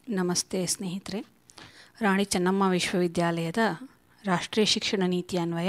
ನಮಸ್ತೆ ಸ್ನೇಹಿತರೆ ರಾಣಿ ಚೆನ್ನಮ್ಮ ವಿಶ್ವವಿದ್ಯಾಲಯದ ರಾಷ್ಟ್ರೀಯ ಶಿಕ್ಷಣ ನೀತಿ ಅನ್ವಯ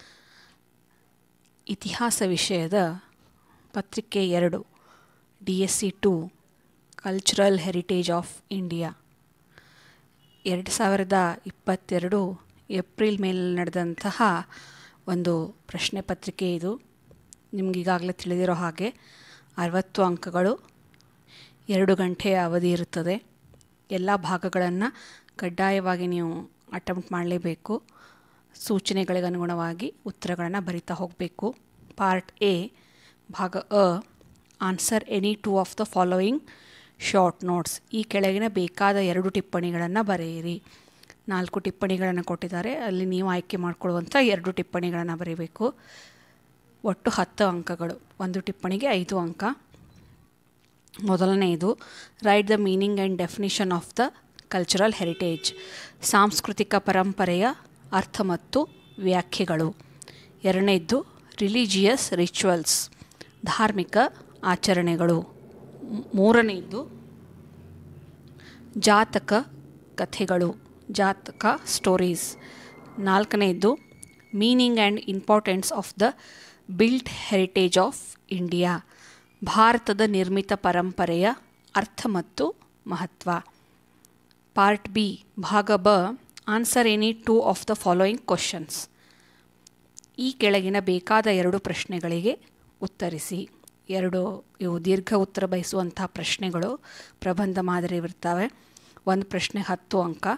ಇತಿಹಾಸ ವಿಷಯದ ಪತ್ರಿಕೆ ಎರಡು D S C two cultural heritage of India ಎರಡು ಸಾವಿರದ ಇಪ್ಪತ್ತೆರಡು ಏಪ್ರಿಲ್ ಮೇಲೆ ನಡೆದಂತಹ ಒಂದು ಪ್ರಶ್ನೆ ಪತ್ರಿಕೆ ಇದು ನಿಮಗೀಗಾಗಲೇ ತಿಳಿದಿರೋ ಹಾಗೆ ಅರವತ್ತು ಅಂಕಗಳು ಎರಡು ಗಂಟೆಯ ಅವಧಿ ಇರುತ್ತದೆ ಎಲ್ಲ ಭಾಗಗಳನ್ನು ಕಡ್ಡಾಯವಾಗಿ ನೀವು ಅಟೆಂಪ್ಟ್ ಮಾಡಲೇಬೇಕು ಸೂಚನೆಗಳಿಗೆ ಅನುಗುಣವಾಗಿ ಉತ್ತರಗಳನ್ನು ಬರಿತಾ ಹೋಗಬೇಕು ಪಾರ್ಟ್ ಎ ಭಾಗ ಅ answer any two of the following short notes ಈ ಕೆಳಗಿನ ಬೇಕಾದ ಎರಡು ಟಿಪ್ಪಣಿಗಳನ್ನು ಬರೆಯಿರಿ ನಾಲ್ಕು ಟಿಪ್ಪಣಿಗಳನ್ನು ಕೊಟ್ಟಿದ್ದಾರೆ ಅಲ್ಲಿ ನೀವು ಆಯ್ಕೆ ಮಾಡಿಕೊಳ್ಳುವಂಥ ಎರಡು ಟಿಪ್ಪಣಿಗಳನ್ನು ಬರೀಬೇಕು ಒಟ್ಟು ಹತ್ತು ಅಂಕಗಳು ಒಂದು ಟಿಪ್ಪಣಿಗೆ ಐದು ಅಂಕ ಮೊದಲನೆಯದು write the meaning and definition of the cultural heritage ಸಾಂಸ್ಕೃತಿಕ ಪರಂಪರೆಯ ಅರ್ಥ ಮತ್ತು ವ್ಯಾಖ್ಯೆಗಳು ಎರಡನೇದ್ದು ರಿಲಿಜಿಯಸ್ ರಿಚುವಲ್ಸ್ ಧಾರ್ಮಿಕ ಆಚರಣೆಗಳು ಮೂರನೆಯದ್ದು ಜಾತಕ ಕಥೆಗಳು ಜಾತಕ ಸ್ಟೋರೀಸ್ ನಾಲ್ಕನೆಯದ್ದು meaning and importance of the built heritage of India ಭಾರತದ ನಿರ್ಮಿತ ಪರಂಪರೆಯ ಅರ್ಥ ಮತ್ತು ಮಹತ್ವ ಪಾರ್ಟ್ ಬಿ ಭಾಗ ಬ answer any two of the following questions ಈ ಕೆಳಗಿನ ಬೇಕಾದ ಎರಡು ಪ್ರಶ್ನೆಗಳಿಗೆ ಉತ್ತರಿಸಿ ಎರಡು ಇವು ದೀರ್ಘ ಉತ್ತರ ಬಯಸುವಂಥ ಪ್ರಶ್ನೆಗಳು ಪ್ರಬಂಧ ಮಾದರಿ ಇರ್ತವೆ ಒಂದು ಪ್ರಶ್ನೆ ಹತ್ತು ಅಂಕ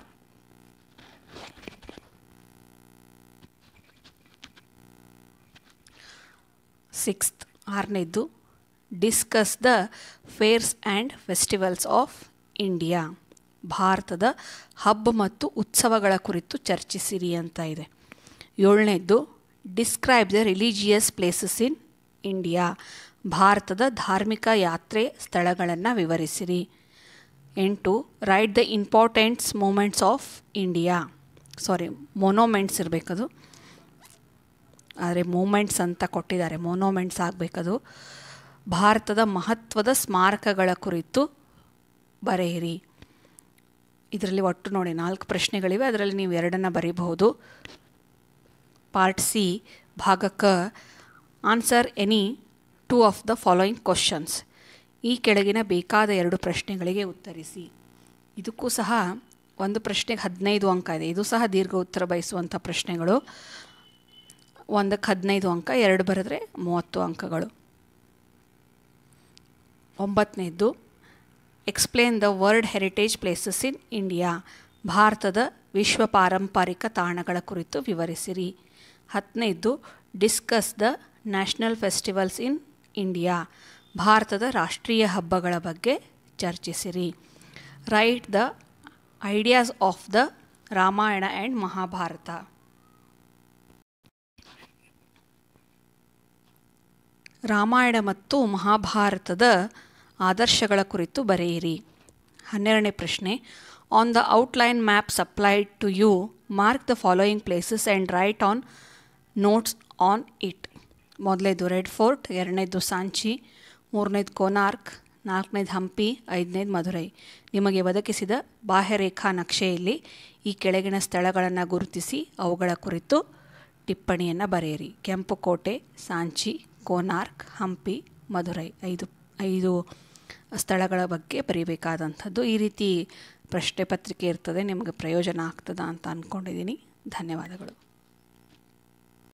ಸಿಕ್ಸ್ತ್ ಆರನೇದ್ದು discuss the fairs and festivals of India ಭಾರತದ ಹಬ್ಬ ಮತ್ತು ಉತ್ಸವಗಳ ಕುರಿತು ಚರ್ಚಿಸಿರಿ ಅಂತ ಇದೆ ಏಳನೇದ್ದು describe the religious places in India ಭಾರತದ ಧಾರ್ಮಿಕ ಯಾತ್ರೆ ಸ್ಥಳಗಳನ್ನು ವಿವರಿಸಿರಿ ಎಂಟು write the importants moments of India sorry monuments ಇರಬೇಕದು ಆದರೆ ಮೂಮೆಂಟ್ಸ್ ಅಂತ ಕೊಟ್ಟಿದ್ದಾರೆ ಮೊನೋಮೆಂಟ್ಸ್ ಆಗಬೇಕದು ಭಾರತದ ಮಹತ್ವದ ಸ್ಮಾರಕಗಳ ಕುರಿತು ಬರೆಯಿರಿ ಇದರಲ್ಲಿ ಒಟ್ಟು ನೋಡಿ ನಾಲ್ಕು ಪ್ರಶ್ನೆಗಳಿವೆ ಅದರಲ್ಲಿ ನೀವು ಎರಡನ್ನು ಬರೀಬಹುದು ಪಾರ್ಟ್ ಸಿ ಭಾಗಕ್ಕ answer any two of the following questions ಈ ಕೆಳಗಿನ ಬೇಕಾದ ಎರಡು ಪ್ರಶ್ನೆಗಳಿಗೆ ಉತ್ತರಿಸಿ ಇದಕ್ಕೂ ಸಹ ಒಂದು ಪ್ರಶ್ನೆಗೆ ಹದಿನೈದು ಅಂಕ ಇದೆ ಇದು ಸಹ ದೀರ್ಘ ಉತ್ತರ ಬಯಸುವಂಥ ಪ್ರಶ್ನೆಗಳು ಒಂದಕ್ಕೆ ಹದಿನೈದು ಅಂಕ ಎರಡು ಬರೆದ್ರೆ ಮೂವತ್ತು ಅಂಕಗಳು ಒಂಬತ್ತನೇದ್ದು explain the world heritage places in India ಭಾರತದ ವಿಶ್ವ ಪಾರಂಪರಿಕ ತಾಣಗಳ ಕುರಿತು ವಿವರಿಸಿರಿ ಹತ್ತನೇದ್ದು discuss the national festivals in India ಭಾರತದ ರಾಷ್ಟ್ರೀಯ ಹಬ್ಬಗಳ ಬಗ್ಗೆ ಚರ್ಚಿಸಿರಿ write the ideas of the Ramayana and Mahabharata Ramayana ಮತ್ತು ಮಹಾಭಾರತದ ಆದರ್ಶಗಳ ಕುರಿತು ಬರೆಯಿರಿ ಹನ್ನೆರಡನೇ ಪ್ರಶ್ನೆ on the outline map supplied to you mark the following places and write on notes on it ಮೊದಲೇದು ರೆಡ್ ಫೋರ್ಟ್ ಎರಡನೇದು ಸಾಂಚಿ ಮೂರನೇದು ಕೋನಾರ್ಕ್ ನಾಲ್ಕನೇದು ಹಂಪಿ ಐದನೇದು ಮಧುರೈ ನಿಮಗೆ ಒದಗಿಸಿದ ಬಾಹ್ಯರೇಖಾ ನಕ್ಷೆಯಲ್ಲಿ ಈ ಕೆಳಗಿನ ಸ್ಥಳಗಳನ್ನು ಗುರುತಿಸಿ ಅವುಗಳ ಕುರಿತು ಟಿಪ್ಪಣಿಯನ್ನು ಬರೆಯಿರಿ ಕೆಂಪು ಕೋಟೆ ಸಾಂಚಿ ಕೋನಾರ್ಕ್ ಹಂಪಿ ಮಧುರೈ ಐದು ಐದು ಸ್ಥಳಗಳ ಬಗ್ಗೆ ಬರೀಬೇಕಾದಂಥದ್ದು ಈ ರೀತಿ ಪ್ರಶ್ನೆ ಪತ್ರಿಕೆ ಇರ್ತದೆ ನಿಮಗೆ ಪ್ರಯೋಜನ ಆಗ್ತದ ಅಂತ ಅಂದ್ಕೊಂಡಿದ್ದೀನಿ ಧನ್ಯವಾದಗಳು